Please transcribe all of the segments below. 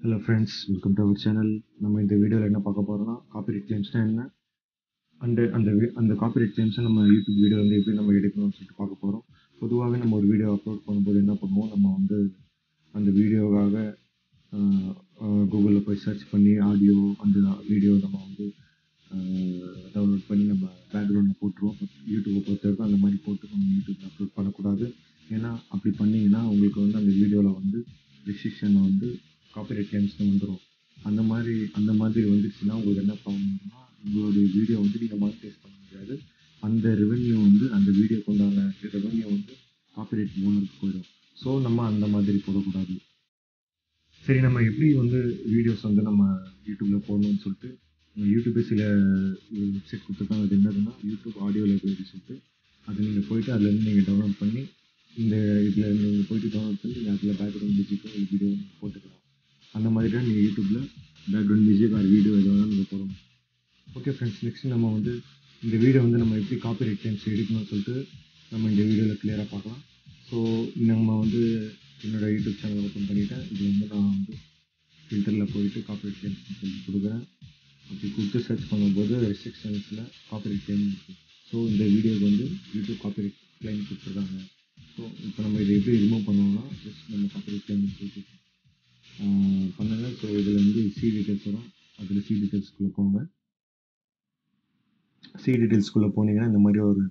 hello friends welcome to our channel நம்ம இந்த வீடியோவில் என்ன பார்க்க போகிறோம்னா காப்பிரைட் கிளைம்ஸ்னால் என்ன அண்டு அந்த வி- அந்த காப்பிரைட் கிளைம்ஸை நம்ம யூடியூப் வீடியோ வந்து எப்படி நம்ம எடுக்கணும்னு சொல்லிட்டு பார்க்க போகிறோம் பொதுவாகவே நம்ம ஒரு வீடியோ அப்லோட் பண்ணும்போது என்ன பண்ணுவோம் நம்ம வந்து அந்த வீடியோவாக கூகுளில் போய் சர்ச் பண்ணி ஆடியோ அந்த வீடியோ நம்ம வந்து டவுன்லோட் பண்ணி நம்ம பேக்ரவுண்டில் போட்டுருவோம் பட் யூடியூப்பை பொறுத்த வரைக்கும் அந்த மாதிரி போட்டு நம்ம யூடியூப்பில் அப்லோட் பண்ணக்கூடாது ஏன்னா அப்படி பண்ணிங்கன்னா உங்களுக்கு வந்து அந்த வீடியோவில் வந்து ரெஸ்ட்ரிக்ஷன் வந்து காப்பிரைட் கிளைம்ஸ்னு வந்துடும் அந்த மாதிரி அந்த மாதிரி வந்துச்சுன்னா உங்களுக்கு என்ன பண்ணணும்னா உங்களுடைய வீடியோ வந்து நீங்கள் மானிட்டைஸ் பண்ண முடியாது அந்த ரெவென்யூ வந்து அந்த வீடியோக்கு உண்டான ரெவென்யூ வந்து காப்பிரைட் ஓனருக்கு போயிடும் ஸோ நம்ம அந்த மாதிரி போடக்கூடாது சரி நம்ம எப்படி வந்து வீடியோஸ் வந்து நம்ம யூடியூப்பில் போடணும்னு சொல்லிட்டு நம்ம யூடியூப்பே சில வெப்சைட் கொடுத்துருக்காங்க அது என்னதுன்னா யூடியூப் ஆடியோ லைப்ரரி சொல்லிட்டு அது நீங்கள் போயிட்டு அதுலேருந்து நீங்கள் டவுன்லோட் பண்ணி இந்த இதில் நீங்கள் போயிட்டு டவுன்லோட் பண்ணி நீங்கள் அதில் பேக்ரவுண்ட் மியூசிக்கோ இல்லை வீடியோ போட்டுக்கலாம் அந்த மாதிரி தான் நீங்கள் யூடியூப்பில் பேக்ரவுண்ட் மியூசிக் ஆர் வீடியோ எது வேணாலும் நீங்கள் போடணும் ஓகே ஃப்ரெண்ட்ஸ் நெக்ஸ்ட் நம்ம வந்து இந்த வீடியோ வந்து நம்ம எப்படி காப்பிரைட் கிளைம்ஸ் எடுக்கணும்னு சொல்லிட்டு நம்ம இந்த வீடியோவில் கிளியராக பார்க்கலாம் ஸோ நம்ம வந்து என்னோட யூடியூப் சேனல் ஓப்பன் பண்ணிட்டேன் இதில் வந்து நான் வந்து ஃபில்டரில் போயிட்டு காப்பிரைட் கிளைம்ஸ் சொல்லி கொடுக்குறேன் அப்படி கொடுத்து சர்ச் பண்ணும்போது ரெஸ்ட்ரிக்ஷன்ஸில் காப்பிரைட் கிளைம் இருக்குது ஸோ இந்த வீடியோக்கு வந்து யூடியூப் காப்பிரைட் கிளைம் கொடுத்துருக்காங்க ஸோ இப்போ நம்ம இதை எப்படி ரிமூவ் பண்ணுவோம்னா ஜஸ்ட் நம்ம காப்பிரைட் கிளைம் போயிட்டு பண்ணுங்க ஸோ இதில் வந்து சி டீட்டெயில்ஸ் வரும் அதில் சி டீட்டெயில்ஸ்குள்ளே போங்க சி டீட்டெயில்ஸ்குள்ளே போனீங்கன்னா இந்த மாதிரி ஒரு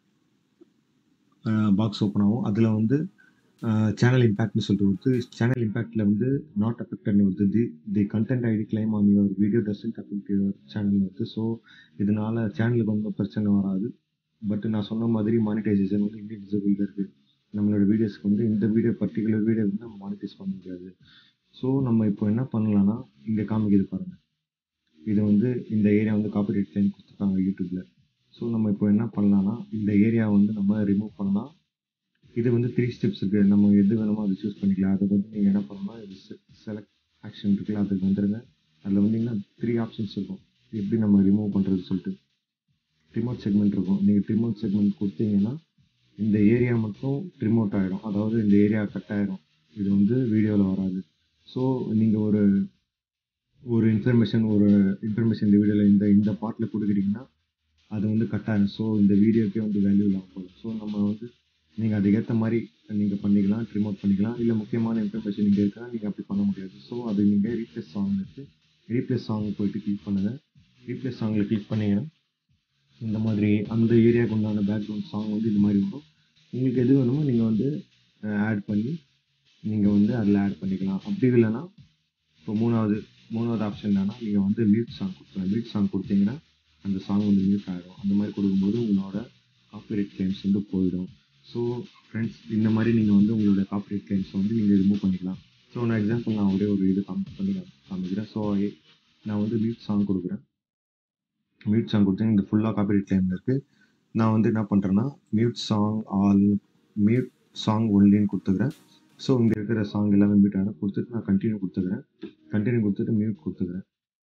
பாக்ஸ் ஓப்பன் ஆகும் அதில் வந்து சேனல் இம்பேக்ட்னு சொல்லிட்டு வருது சேனல் இம்பேக்டில் வந்து நாட் அஃபெக்டட்னு வருது the the content ID claim on your video doesn't affect your channel வருது ஸோ இதனால் சேனலுக்கு வந்து பிரச்சனை வராது பட் நான் சொன்ன மாதிரி மானிட்டைசேஷன் வந்து இந்தியன் டிசபிள் இருக்குது நம்மளோட வீடியோஸ்க்கு வந்து இந்த வீடியோ பர்டிகுலர் வீடியோ வந்து நம்ம மானிட்டைஸ் பண்ண முடியாது ஸோ நம்ம இப்போ என்ன பண்ணலாம்னா இங்கே காமிக்குது பாருங்கள் இது வந்து இந்த ஏரியா வந்து காப்பிரைட் கிளைம் கொடுத்துருக்காங்க யூடியூப்பில் ஸோ நம்ம இப்போ என்ன பண்ணலாம்னா இந்த ஏரியா வந்து நம்ம ரிமூவ் பண்ணலாம் இது வந்து த்ரீ ஸ்டெப்ஸ் இருக்குது நம்ம எது வேணுமோ அதை சூஸ் பண்ணிக்கலாம் அதை வந்து நீங்கள் என்ன பண்ணணும்னா இது செலக்ட் ஆக்ஷன் இருக்குல்ல அதுக்கு வந்துடுங்க அதில் வந்தீங்கன்னா த்ரீ ஆப்ஷன்ஸ் இருக்கும் எப்படி நம்ம ரிமூவ் பண்ணுறது சொல்லிட்டு ரிமோட் செக்மெண்ட் இருக்கும் நீங்கள் ரிமோட் செக்மெண்ட் கொடுத்தீங்கன்னா இந்த ஏரியா மட்டும் ரிமோட் ஆகிடும் அதாவது இந்த ஏரியா கட் ஆகிடும் இது வந்து வீடியோவில் வராது ஸோ நீங்கள் ஒரு ஒரு இன்ஃபர்மேஷன் ஒரு இன்ஃபர்மேஷன் இந்த வீடியோவில் இந்த இந்த பார்ட்டில் கொடுக்குறீங்கன்னா அது வந்து கட் ஆகும் ஸோ இந்த வீடியோக்கே வந்து வேல்யூ இல்லாமல் போகும் ஸோ நம்ம வந்து நீங்கள் அதுக்கேற்ற மாதிரி நீங்கள் பண்ணிக்கலாம் ரிமோட் பண்ணிக்கலாம் இல்லை முக்கியமான இன்ஃபர்மேஷன் இங்கே இருக்கா நீங்கள் அப்படி பண்ண முடியாது ஸோ அது நீங்கள் ரீப்ளேஸ் சாங் இருக்குது ரீப்ளேஸ் சாங் போயிட்டு கிளிக் பண்ணுங்கள் ரீப்ளேஸ் சாங்கில் கிளிக் பண்ணீங்கன்னா இந்த மாதிரி அந்த ஏரியாவுக்கு உண்டான பேக்ரவுண்ட் சாங் வந்து இது மாதிரி வரும் உங்களுக்கு எது வேணுமோ நீங்கள் வந்து ஆட் பண்ணி நீங்கள் வந்து அதில் ஆட் பண்ணிக்கலாம் அப்படி இல்லைன்னா இப்போ மூணாவது மூணாவது ஆப்ஷன் என்னன்னா நீங்கள் வந்து மியூட் சாங் கொடுக்கலாம் மியூட் சாங் கொடுத்தீங்கன்னா அந்த சாங் வந்து மியூட் ஆகிடும் அந்த மாதிரி கொடுக்கும்போது உங்களோட காப்பிரைட் கிளைம்ஸ் வந்து போயிடும் ஸோ ஃப்ரெண்ட்ஸ் இந்த மாதிரி நீங்கள் வந்து உங்களோட காப்பிரைட் கிளைம்ஸை வந்து நீங்கள் ரிமூவ் பண்ணிக்கலாம் ஸோ நான் எக்ஸாம்பிள் நான் ஒரே ஒரு இது காமி பண்ணி நான் காமிக்கிறேன் ஸோ நான் வந்து மியூட் சாங் கொடுக்குறேன் மியூட் சாங் கொடுத்தீங்கன்னா இந்த ஃபுல்லாக காப்பிரைட் கிளைமில் இருக்குது நான் வந்து என்ன பண்ணுறேன்னா mute song all mute song ஒன்லின்னு கொடுத்துக்கிறேன் ஸோ இங்கே இருக்கிற சாங் எல்லாமே மியூட் ஆகிடும் கொடுத்துட்டு நான் கண்டினியூ கொடுத்துக்கிறேன் கண்டினியூ கொடுத்துட்டு மியூட் கொடுத்துக்கிறேன்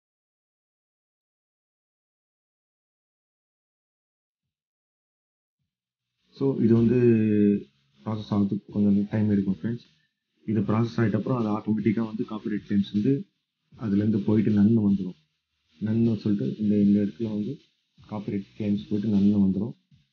ஸோ இது வந்து ப்ராசஸ் ஆகிறதுக்கு கொஞ்சம் டைம் எடுக்கும் ஃப்ரெண்ட்ஸ் இது ப்ராசஸ் ஆகிட்டப்புறம் அது ஆட்டோமேட்டிக்காக வந்து காப்பிரைட் கிளைம்ஸ் வந்து அதுலேருந்து போயிட்டு நன்னு வந்துடும் நன்னு சொல்லிட்டு இந்த இந்த இடத்துல வந்து காப்பிரைட் கிளைம்ஸ் போயிட்டு நன்னு வந்துடும்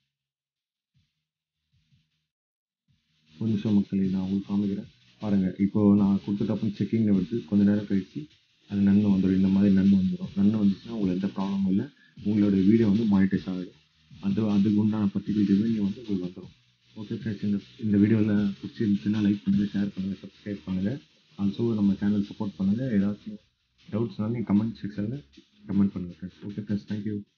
ஒரு நிமிஷம் மக்களே நான் உங்களுக்கு காமிக்கிறேன் பாருங்கள் இப்போ நான் கொடுத்துட்டப்பறம் செக்கிங்கில் வருது கொஞ்ச நேரம் கழிச்சு அது நன்னு வந்துடும் இந்த மாதிரி நன்னு வந்துடும் நன்னு வந்துச்சுன்னா உங்களுக்கு எந்த ப்ராப்ளமும் இல்லை உங்களோட வீடியோ வந்து மானிட்டைஸ் ஆகிடும் அது அதுக்கு உண்டான பர்டிகுலர் ரெவென்யூ வந்து உங்களுக்கு வந்துடும் ஓகே ஃப்ரெண்ட்ஸ் இந்த இந்த வீடியோவில் பிடிச்சிருந்துச்சுன்னா லைக் பண்ணுங்கள் ஷேர் பண்ணுங்கள் சப்ஸ்கிரைப் பண்ணுங்கள் ஆல்சோ நம்ம சேனல் சப்போர்ட் பண்ணுங்கள் ஏதாச்சும் டவுட்ஸ்னாலும் நீங்கள் கமெண்ட் செக்ஷனில் கமெண்ட் பண்ணுங்கள் ஃப்ரெண்ட்ஸ் ஓகே ஃப்ரெண்ட்ஸ் தேங்க்யூ